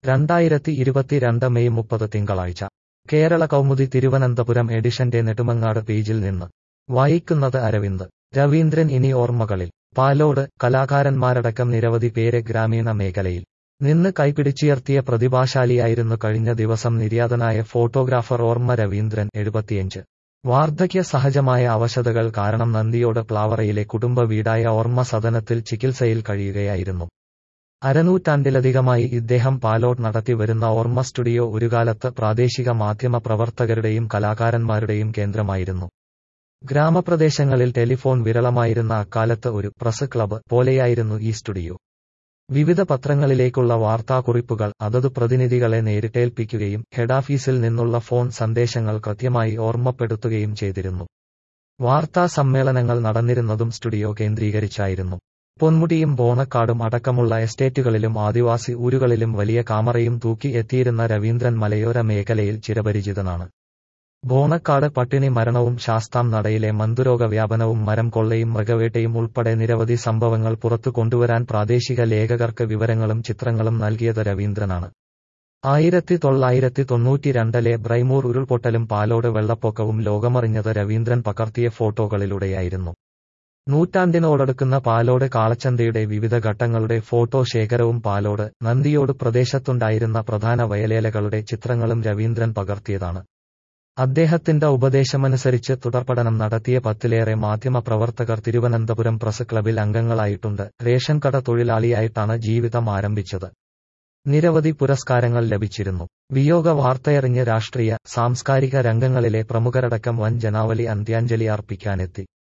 രണ്ടായിരത്തി ഇരുപത്തിരണ്ട് മെയ് മുപ്പത് തിങ്കളാഴ്ച കേരള കൗമുദി തിരുവനന്തപുരം എഡിഷന്റെ നെടുമങ്ങാട് പേജിൽ നിന്ന് വായിക്കുന്നത് അരവിന്ദ് രവീന്ദ്രൻ ഇനി ഓർമ്മകളിൽ പാലോട് കലാകാരന്മാരടക്കം നിരവധി പേരെ ഗ്രാമീണ മേഖലയിൽ നിന്ന് കൈപിടിച്ചുയർത്തിയ പ്രതിഭാശാലിയായിരുന്നു കഴിഞ്ഞ ദിവസം നിര്യാതനായ ഫോട്ടോഗ്രാഫർ ഓർമ്മ രവീന്ദ്രൻ എഴുപത്തിയഞ്ച് വാർദ്ധക്യ സഹജമായ അവശതകൾ കാരണം നന്ദിയോട് പ്ലാവറയിലെ കുടുംബ വീടായ ഓർമ്മ സദനത്തിൽ ചികിത്സയിൽ കഴിയുകയായിരുന്നു അരനൂറ്റാണ്ടിലധികമായി ഇദ്ദേഹം പാലോട് നടത്തി വരുന്ന ഓർമ്മ സ്റ്റുഡിയോ ഒരുകാലത്ത് പ്രാദേശിക മാധ്യമ പ്രവർത്തകരുടെയും കലാകാരന്മാരുടെയും കേന്ദ്രമായിരുന്നു ഗ്രാമപ്രദേശങ്ങളിൽ ടെലിഫോൺ വിരളമായിരുന്ന അക്കാലത്ത് ഒരു പ്രസ് ക്ലബ്ബ് പോലെയായിരുന്നു ഈ സ്റ്റുഡിയോ വിവിധ പത്രങ്ങളിലേക്കുള്ള വാർത്താക്കുറിപ്പുകൾ അതതു പ്രതിനിധികളെ നേരിട്ടേൽപ്പിക്കുകയും ഹെഡാഫീസിൽ നിന്നുള്ള ഫോൺ സന്ദേശങ്ങൾ കൃത്യമായി ഓർമ്മപ്പെടുത്തുകയും ചെയ്തിരുന്നു വാർത്താ സമ്മേളനങ്ങൾ നടന്നിരുന്നതും സ്റ്റുഡിയോ കേന്ദ്രീകരിച്ചായിരുന്നു പൊന്മുടിയും ബോണക്കാടും അടക്കമുള്ള എസ്റ്റേറ്റുകളിലും ആദിവാസി ഊരുകളിലും വലിയ കാമറയും തൂക്കി എത്തിയിരുന്ന രവീന്ദ്രൻ മലയോര മേഖലയിൽ ചിരപരിചിതനാണ് ബോണക്കാട് പട്ടിണി മരണവും ശാസ്താം നടയിലെ മന്തുരോഗ വ്യാപനവും മരം കൊള്ളയും മൃഗവേട്ടയും ഉൾപ്പെടെ നിരവധി സംഭവങ്ങൾ പുറത്തു കൊണ്ടുവരാൻ പ്രാദേശിക ലേഖകർക്ക് വിവരങ്ങളും ചിത്രങ്ങളും നൽകിയത് രവീന്ദ്രനാണ് ആയിരത്തി തൊള്ളായിരത്തി തൊണ്ണൂറ്റിരണ്ടിലെ ബ്രൈമൂർ ഉരുൾപൊട്ടലും പാലോട് വെള്ളപ്പൊക്കവും ലോകമറിഞ്ഞത് രവീന്ദ്രൻ പകർത്തിയ ഫോട്ടോകളിലൂടെയായിരുന്നു നൂറ്റാണ്ടിനോടടുക്കുന്ന പാലോട് കാളച്ചന്തയുടെ വിവിധ ഘട്ടങ്ങളുടെ ഫോട്ടോ ശേഖരവും പാലോട് നന്ദിയോട് പ്രദേശത്തുണ്ടായിരുന്ന പ്രധാന വയലേലകളുടെ ചിത്രങ്ങളും രവീന്ദ്രൻ പകർത്തിയതാണ് അദ്ദേഹത്തിന്റെ ഉപദേശമനുസരിച്ച് തുടർപഠനം നടത്തിയ പത്തിലേറെ മാധ്യമ പ്രവർത്തകർ തിരുവനന്തപുരം പ്രസ് ക്ലബിൽ അംഗങ്ങളായിട്ടുണ്ട് റേഷൻ കട തൊഴിലാളിയായിട്ടാണ് ജീവിതം ആരംഭിച്ചത് നിരവധി പുരസ്കാരങ്ങൾ ലഭിച്ചിരുന്നു വിയോഗ വാർത്തയറിഞ്ഞ് രാഷ്ട്രീയ സാംസ്കാരിക രംഗങ്ങളിലെ പ്രമുഖരടക്കം വൻ ജനാവലി അന്ത്യാഞ്ജലി അർപ്പിക്കാനെത്തി